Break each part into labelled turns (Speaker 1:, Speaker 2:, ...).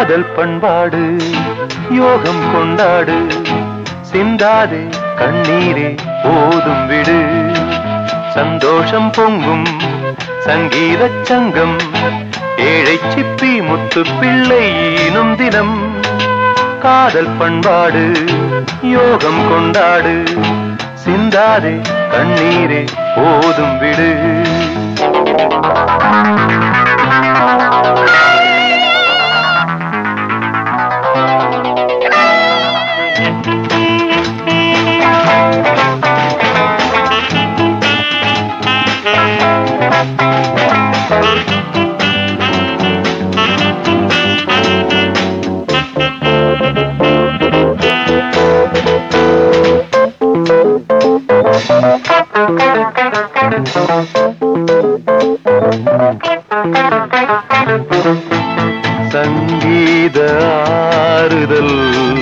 Speaker 1: காதல் பண்பாடு யோகம் கொண்டாடு சிந்தாதே கண்ணீரே போதும் விடு சந்தோஷம் பொங்கும் சங்கீதச் சங்கம் ஏழை சிப்பி முத்து பிள்ளை ஈனும் தினம் காதல் பண்பாடு யோகம் கொண்டாடு சிந்தாதே கண்ணீரே போதும் விடு சங்கீத ஆறுதல்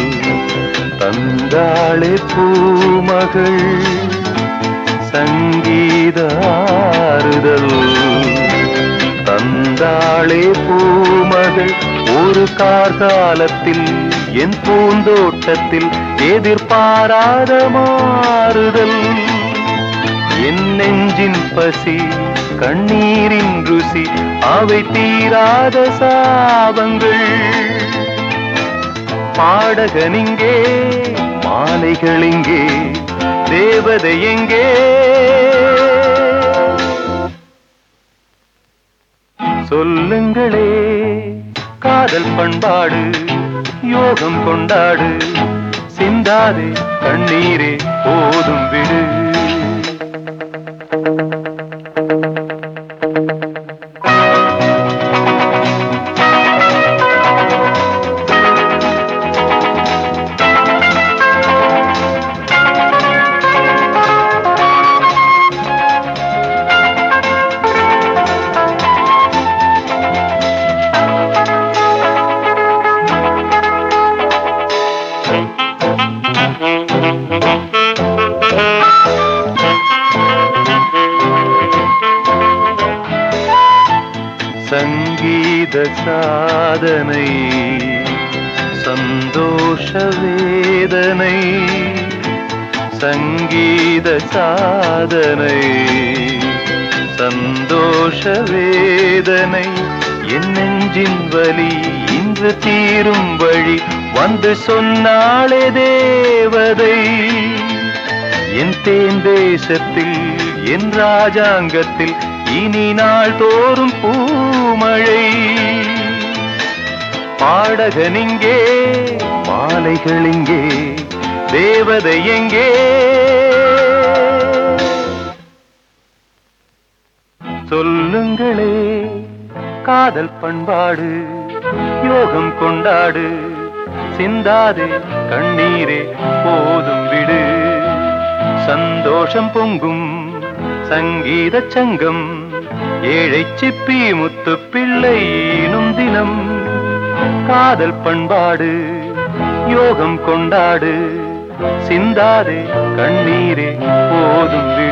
Speaker 1: தந்தாளே பூமகள் சங்கீத ஆறுதல் தந்தாளே பூமகள் ஒரு கார்காலத்தில் என் பூந்தோட்டத்தில் எதிர்பாராத மாறுதல் என் நெஞ்சின் பசி கண்ணீரின் ருசி அவை தீராத சாபங்கள் பாடகனிங்கே மாலைகள் இங்கே தேவதை எங்கே சொல்லுங்களே காதல் பண்பாடு யோகம் கொண்டாடு சிந்தாதே கண்ணீரே போதும் விடு சங்கீத சாதனை சந்தோஷ வேதனை சங்கீத சாதனை சந்தோஷ வேதனை என் நெஞ்சின் வலி இன்று தீரும் வழி வந்து சொன்னாளே தேவதை என் தேன் தேசத்தில் என் ராஜாங்கத்தில் இனி நாள் தோறும் பூமழை பாடகனிங்கே மாலைகள் இங்கே தேவதை எங்கே சொல்லுங்களே காதல் பண்பாடு யோகம் கொண்டாடு சிந்தாதே கண்ணீரே போதும் விடு சந்தோஷம் பொங்கும் சங்கீத சங்கம் ஏழை சிப்பி முத்து பிள்ளையினும் தினம் காதல் பண்பாடு யோகம் கொண்டாடு சிந்தாதே கண்ணீரே போதும் விடு